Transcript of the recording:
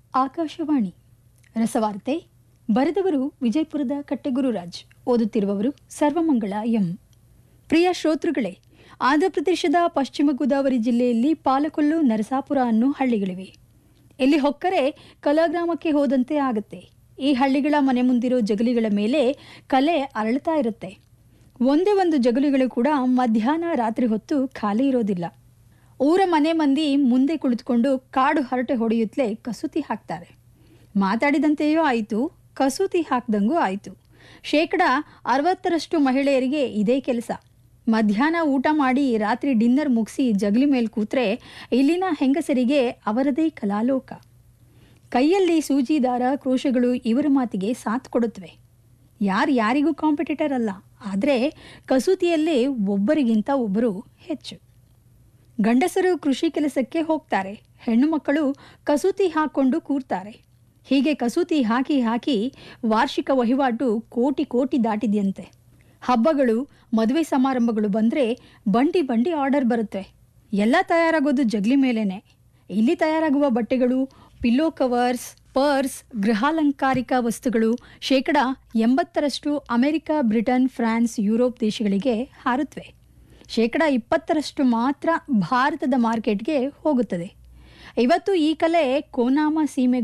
ಆಕಾಶವಾಣಿ ರಸವಾರ್ತೆ ಬರೆದವರು ವಿಜಯಪುರದ ಕಟ್ಟೆಗುರುರಾಜ್ ಓದುತ್ತಿರುವವರು ಸರ್ವಮಂಗಳ ಎಂ ಪ್ರಿಯ ಶ್ರೋತೃಗಳೇ ಆಂಧ್ರಪ್ರದೇಶದ ಪಶ್ಚಿಮ ಗೋದಾವರಿ ಜಿಲ್ಲೆಯಲ್ಲಿ ಪಾಲಕೊಲ್ಲು ನರಸಾಪುರ ಅನ್ನೋ ಹಳ್ಳಿಗಳಿವೆ ಇಲ್ಲಿ ಹೊಕ್ಕರೆ ಕಲಾಗ್ರಾಮಕ್ಕೆ ಹೋದಂತೆ ಆಗುತ್ತೆ ಈ ಹಳ್ಳಿಗಳ ಮನೆ ಮುಂದಿರೋ ಜಗಲಿಗಳ ಮೇಲೆ ಕಲೆ ಅರಳ್ತಾ ಇರುತ್ತೆ ಒಂದೇ ಒಂದು ಜಗಲಿಗಳು ಕೂಡ ಮಧ್ಯಾಹ್ನ ರಾತ್ರಿ ಹೊತ್ತು ಖಾಲಿ ಇರೋದಿಲ್ಲ ಊರ ಮನೆ ಮಂದಿ ಮುಂದೆ ಕುಳಿತುಕೊಂಡು ಕಾಡು ಹರಟೆ ಹೊಡೆಯುತ್ತಲೇ ಕಸೂತಿ ಹಾಕ್ತಾರೆ ಮಾತಾಡಿದಂತೆಯೂ ಆಯಿತು ಕಸೂತಿ ಹಾಕ್ದಂಗೂ ಆಯಿತು ಶೇಕಡ ಅರವತ್ತರಷ್ಟು ಮಹಿಳೆಯರಿಗೆ ಇದೇ ಕೆಲಸ ಮಧ್ಯಾಹ್ನ ಊಟ ಮಾಡಿ ರಾತ್ರಿ ಡಿನ್ನರ್ ಮುಗಿಸಿ ಜಗಲಿ ಮೇಲೆ ಕೂತ್ರೆ ಇಲ್ಲಿನ ಹೆಂಗಸರಿಗೆ ಅವರದೇ ಕಲಾಲೋಕ ಕೈಯಲ್ಲಿ ಸೂಜಿ ದಾರ ಕ್ರೋಶಗಳು ಇವರ ಮಾತಿಗೆ ಸಾಥ್ ಕೊಡುತ್ತವೆ ಯಾರು ಯಾರಿಗೂ ಕಾಂಪಿಟೇಟರ್ ಅಲ್ಲ ಆದರೆ ಕಸೂತಿಯಲ್ಲಿ ಒಬ್ಬರಿಗಿಂತ ಒಬ್ಬರು ಹೆಚ್ಚು ಗಂಡಸರು ಕೃಷಿ ಕೆಲಸಕ್ಕೆ ಹೋಗ್ತಾರೆ ಹೆಣ್ಣು ಮಕ್ಕಳು ಕಸೂತಿ ಹಾಕ್ಕೊಂಡು ಕೂರ್ತಾರೆ ಹೀಗೆ ಕಸೂತಿ ಹಾಕಿ ಹಾಕಿ ವಾರ್ಷಿಕ ವಹಿವಾಟು ಕೋಟಿ ಕೋಟಿ ದಾಟಿದೆಯಂತೆ ಹಬ್ಬಗಳು ಮದುವೆ ಸಮಾರಂಭಗಳು ಬಂದರೆ ಬಂಡಿ ಬಂಡಿ ಆರ್ಡರ್ ಬರುತ್ತೆ ಎಲ್ಲ ತಯಾರಾಗೋದು ಜಗ್ಲಿ ಮೇಲೇನೆ ಇಲ್ಲಿ ತಯಾರಾಗುವ ಬಟ್ಟೆಗಳು ಪಿಲ್ಲೋ ಕವರ್ಸ್ ಪರ್ಸ್ ಗೃಹಾಲಂಕಾರಿಕ ವಸ್ತುಗಳು ಶೇಕಡ ಎಂಬತ್ತರಷ್ಟು ಅಮೆರಿಕ ಬ್ರಿಟನ್ ಫ್ರಾನ್ಸ್ ಯುರೋಪ್ ದೇಶಗಳಿಗೆ ಹಾರುತ್ತವೆ ಶೇಕಡ ಇಪ್ಪತ್ತರಷ್ಟು ಮಾತ್ರ ಭಾರತದ ಮಾರ್ಕೆಟ್ಗೆ ಹೋಗುತ್ತದೆ ಇವತ್ತು ಈ ಕಲೆ ಕೋನಾಮ ಸೀಮೆ